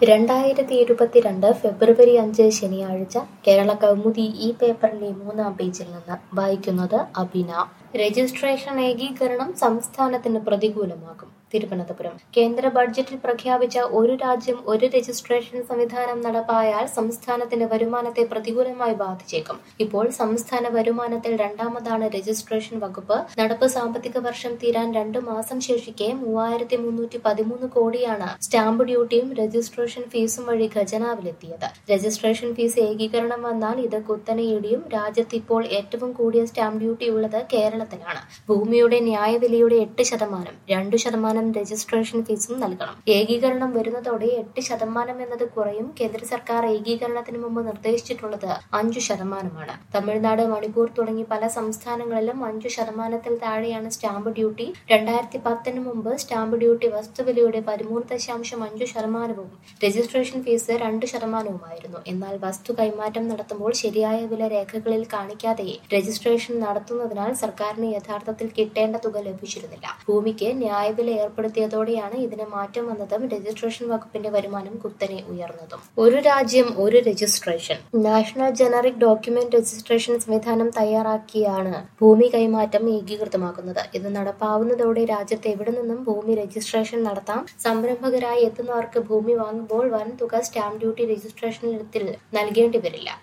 രണ്ടായിരത്തി ഇരുപത്തിരണ്ട് ഫെബ്രുവരി അഞ്ച് ശനിയാഴ്ച കേരള കൗമുദി ഈ പേപ്പറിന്റെ മൂന്നാം പേജിൽ നിന്ന് വായിക്കുന്നത് അബിന രജിസ്ട്രേഷൻ ഏകീകരണം സംസ്ഥാനത്തിന് പ്രതികൂലമാകും തിരുവനന്തപുരം കേന്ദ്ര ബഡ്ജറ്റിൽ പ്രഖ്യാപിച്ച ഒരു രാജ്യം ഒരു രജിസ്ട്രേഷൻ സംവിധാനം നടപ്പായാൽ സംസ്ഥാനത്തിന്റെ വരുമാനത്തെ പ്രതികൂലമായി ബാധിച്ചേക്കും ഇപ്പോൾ സംസ്ഥാന വരുമാനത്തിൽ രണ്ടാമതാണ് രജിസ്ട്രേഷൻ വകുപ്പ് നടപ്പ് സാമ്പത്തിക വർഷം തീരാൻ രണ്ടു മാസം ശേഷിക്കെ മൂവായിരത്തി മുന്നൂറ്റി പതിമൂന്ന് കോടിയാണ് സ്റ്റാമ്പ് ഡ്യൂട്ടിയും രജിസ്ട്രേഷൻ ഫീസും വഴി ഖജനാവിലെത്തിയത് രജിസ്ട്രേഷൻ ഫീസ് ഏകീകരണം വന്നാൽ ഇത് കുത്തനെ ഇടിയും രാജ്യത്ത് ഇപ്പോൾ ഏറ്റവും കൂടിയ സ്റ്റാമ്പ് ഡ്യൂട്ടി ഉള്ളത് കേരളത്തിലാണ് ഭൂമിയുടെ ന്യായവിലയുടെ എട്ട് ശതമാനം രണ്ടു ശതമാനം രജിസ്ട്രേഷൻ ഫീസും നൽകണം ഏകീകരണം വരുന്നതോടെ എട്ട് ശതമാനം എന്നത് കുറയും കേന്ദ്ര സർക്കാർ ഏകീകരണത്തിന് മുമ്പ് നിർദ്ദേശിച്ചിട്ടുള്ളത് അഞ്ചു ശതമാനമാണ് തമിഴ്നാട് മണിപ്പൂർ തുടങ്ങി പല സംസ്ഥാനങ്ങളിലും അഞ്ചു ശതമാനത്തിൽ താഴെയാണ് സ്റ്റാമ്പ് ഡ്യൂട്ടി രണ്ടായിരത്തി പത്തിന് മുമ്പ് സ്റ്റാമ്പ് ഡ്യൂട്ടി വസ്തുവിലയുടെ പതിമൂന്ന് ദശാംശം അഞ്ചു ശതമാനവും രജിസ്ട്രേഷൻ ഫീസ് രണ്ട് ശതമാനവുമായിരുന്നു എന്നാൽ വസ്തു കൈമാറ്റം നടത്തുമ്പോൾ ശരിയായ വില രേഖകളിൽ കാണിക്കാതെ രജിസ്ട്രേഷൻ നടത്തുന്നതിനാൽ സർക്കാരിന് യഥാർത്ഥത്തിൽ കിട്ടേണ്ട തുക ലഭിച്ചിരുന്നില്ല ഭൂമിക്ക് ന്യായവില ഏർപ്പെടുത്തിയതോടെയാണ് ഇതിന് മാറ്റം വന്നതും രജിസ്ട്രേഷൻ വകുപ്പിന്റെ വരുമാനം കുത്തനെ ഉയർന്നതും ഒരു രാജ്യം ഒരു registration national generic document registration സംവിധാനം തയ്യാറാക്കിയാണ് ഭൂമി കൈമാറ്റം ഏകീകൃതമാക്കുന്നത് ഇത് നടപ്പാവുന്നതോടെ രാജ്യത്ത് എവിടെ നിന്നും ഭൂമി രജിസ്ട്രേഷൻ നടത്താം സംരംഭകരായി എത്തുന്നവർക്ക് ഭൂമി വാങ്ങുമ്പോൾ വൻ തുക സ്റ്റാമ്പ് ഡ്യൂട്ടി രജിസ്ട്രേഷനിൽ നൽകേണ്ടി വരില്ല